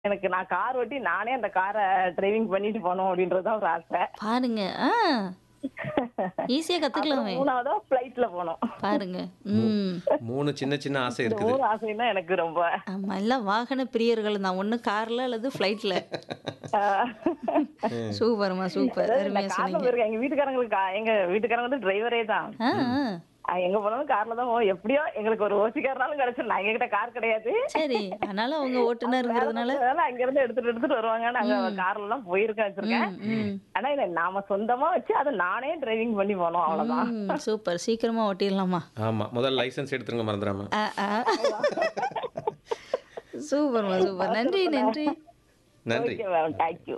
எனக்கு நான் கார் ஓட்டி நானே அந்த காரை டிரைவிங் பண்ணிட்டு போகணும் அப்படின்றது தான் ஒரு ஆசை பாருங்க ஆ ஈஸியா கத்துக்கலாமே அப்புறம் மூணாவதா ஃபிளைட்ல போகணும் பாருங்க ம் மூணு சின்ன சின்ன ஆசை இந்த இருக்குது மூணு ஆசை தான் எனக்கு ரொம்ப ஆமா எல்லாம் வாகன பிரியர்கள் தான் ஒண்ணு கார்ல அல்லது ஃப்ளைட்ல ஆஹ், சூப்பர்மா சூப்பர் அதாவது இந்த அருமையா கார்ல சொன்னீங்க போயிருக்கேன் எங்க வீட்டுக்காரங்களுக்கு கா- எங்க வீட்டுக்காரங்க வந்து டிரைவரே தான் ஆ ஆ. ஆஹ், எங்க போனாலும் கார்ல தான் போவோம் எப்படியோ எங்களுக்கு ஒரு ஓசிக்காரனாலும் கிடைச்சிடும் நான் எங்ககிட்ட கார் கிடையாது சரி அதனால அவங்க ஓட்டுநருங்கிறதுனால அதனால அங்க இருந்து எடுத்துட்டு எடுத்துட்டு வருவாங்க நாங்க கார்ல எல்லாம் போயிருக்கேன் வச்சிருக்கேன் ம், ம். ஆனா இதை நாம சொந்தமா வச்சு அதை நானே டிரைவிங் பண்ணி போனோம் அவ்வளவுதான் ம், சூப்பர் சீக்கிரமா ஓட்டிடலாமா ஆமா முதல்ல லைசென்ஸ் எடுத்துருங்க மறந்துடாம ஆ, ஆ. சூப்பர்மா சூப்பர் நன்றி நன்றி நன்றி ஓகே மேம் தேங்க்யூ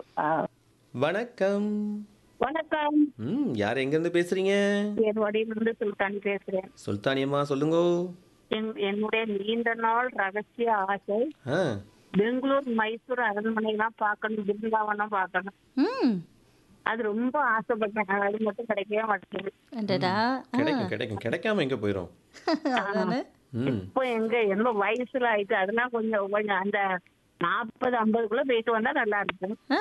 வணக்கம் வணக்கம் ம் யார் எங்க இருந்து பேசுறீங்க என் வடிவிலிருந்து சுல்தான் பேசுறேன் சுல்தானியம்மா சொல்லுங்க என்- என்னுடைய நீண்ட நாள் ரகசிய ஆசை ஆ பெங்களூர் மைசூர் அரண்மனை எல்லாம் பார்க்கணும் பிருந்தாவனம் பார்க்கணும் ம் அது ரொம்ப ஆசைப்பட்டேன் அது மட்டும் கிடைக்கவே மாட்டேங்குது அடடா ஆ, கிடைக்கும் கிடைக்கும் கிடைக்காம எங்க போயிரும் அதானே ம் இப்போ எங்க என்ன வயசுல ஆயிட்டு அதெல்லாம் கொஞ்சம் கொஞ்சம் அந்த நாற்பது ஐம்பதுக்குள்ள போயிட்டு வந்தா நல்லா இருக்கும் ஆ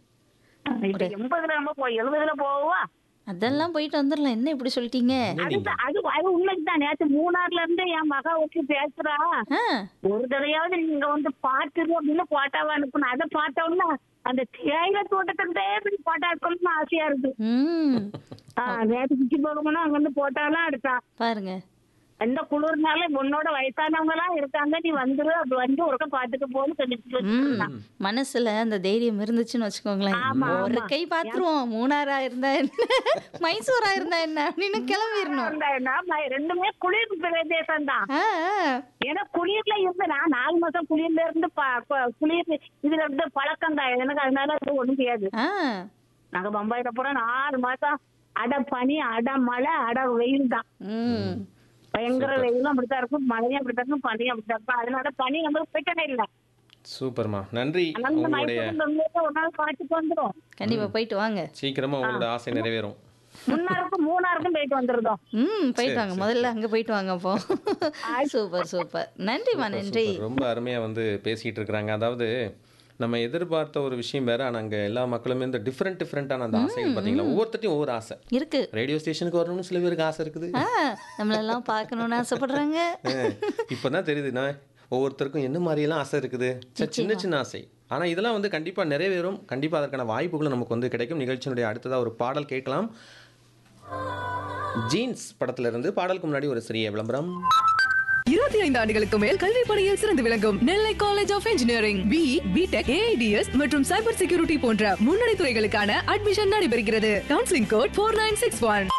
இப்ப எண்பதுல நம்ம போய் எழுபதுல போவா அதெல்லாம் போயிட்டு வந்துடலாம் என்ன இப்படி சொல்லிட்டீங்க அது அது அது உண்மைக்குதான் நேற்று மூணார்ல இருந்து என் மகா வச்சு பேசுறா ஆ ஒரு தடவையாவது நீங்க வந்து பாத்துரு அப்படின்னு போட்டாவா அனுப்பணும் அதை பார்த்தோம்னா அந்த தேயிலை தோட்டத்திலே இப்படி போட்டா இருக்கணும்னு ஆசையா இருக்கு ம் ஆஹ் நேற்று சுற்றி போகணும்னா அங்க வந்து போட்டாலாம் எடுத்தான் பாருங்க எந்த குளிர்னால உன்னோட வயசானவங்க எல்லாம் இருக்காங்க நீ வந்துரு அப்படி வந்து ஒருக்க பாத்துக்க போன்னு சொல்லிட்டு ம் வச்சிருந்தான். மனசுல அந்த தைரியம் இருந்துச்சுன்னு வச்சுக்கோங்களேன் ஆமா, ஒரு ஆமா. கை பாத்துருவோம் மூணாரா இருந்தா என்ன மைசூரா இருந்தா என்ன அப்படின்னு கிளம்பிடணும் அந்த நான் ரெண்டுமே குளிர் பிரதேசம் தான் ஆ, ஆ. ஏன்னா குளிர்ல இருந்து நான் நாலு மாசம் குளிர்ல இருந்து ப- ப- குளிர் இதுல இருந்து பழக்கம் தான் எனக்கு அதனால அது ஒண்ணும் தெரியாது ஆ நாங்க பம்பாயில போறோம் நாலு மாசம் அட பனி அட மழை அட வெயில் தான் ம் பயங்கர வெயிலும் அப்படித்தான் இருக்கும் மழையும் அப்படித்தான் இருக்கும் பனியும் அப்படித்தான் இருக்கும் அதனால பனி நம்மளுக்கு பிரச்சனை இல்லை சூப்பர்மா நன்றி அந்த உங்களுடைய மைசூர் பெங்களூர்ல ஒரு நாள் பார்த்துட்டு வந்துடும் கண்டிப்பா போயிட்டு வாங்க சீக்கிரமா உங்களோட ஆசை நிறைவேறும் முன்னாருக்கும் மூணாருக்கும் போயிட்டு வந்துருந்தோம் ம் போயிட்டு வாங்க முதல்ல அங்க போயிட்டு வாங்க அப்போ சூப்பர் சூப்பர் நன்றிமா நன்றி சூப்பர். ரொம்ப அருமையா வந்து பேசிட்டு இருக்கிறாங்க அதாவது நம்ம எதிர்பார்த்த ஒரு விஷயம் வேற ஆனா அங்க எல்லா மக்களுமே இந்த டிஃப்ரெண்ட் டிஃப்ரெண்டான அந்த ஆசைகள் பாத்தீங்களா ஒவ்வொருத்தட்டையும் ஒவ்வொரு ஆசை இருக்கு ரேடியோ ஸ்டேஷனுக்கு வரணும்னு சில பேருக்கு ஆசை இருக்குது ஆ நம்மளெல்லாம் பார்க்கணும்னு ஆசைப்படுறாங்க இப்பதான் தெரியுதுண்ணா ஒவ்வொருத்தருக்கும் என்ன மாதிரியெல்லாம் ஆசை இருக்குது சே, சின்ன சின்ன ஆசை ஆனா இதெல்லாம் வந்து கண்டிப்பா நிறைவேறும் கண்டிப்பா அதற்கான வாய்ப்புகளும் நமக்கு வந்து கிடைக்கும் நிகழ்ச்சியினுடைய அடுத்ததா ஒரு பாடல் கேட்கலாம் ஜீன்ஸ் படத்துல இருந்து பாடலுக்கு முன்னாடி ஒரு சிறிய விளம்பரம் இருபத்தி ஐந்து ஆண்டுகளுக்கு மேல் கல்வி பணியில் சிறந்து விளங்கும் Nellai college of engineering B BTech AIDS மற்றும் சைபர் செக்யூரிட்டி போன்ற முன்னணி துறைகளுக்கான அட்மிஷன் நடைபெறுகிறது counselling code four nine six one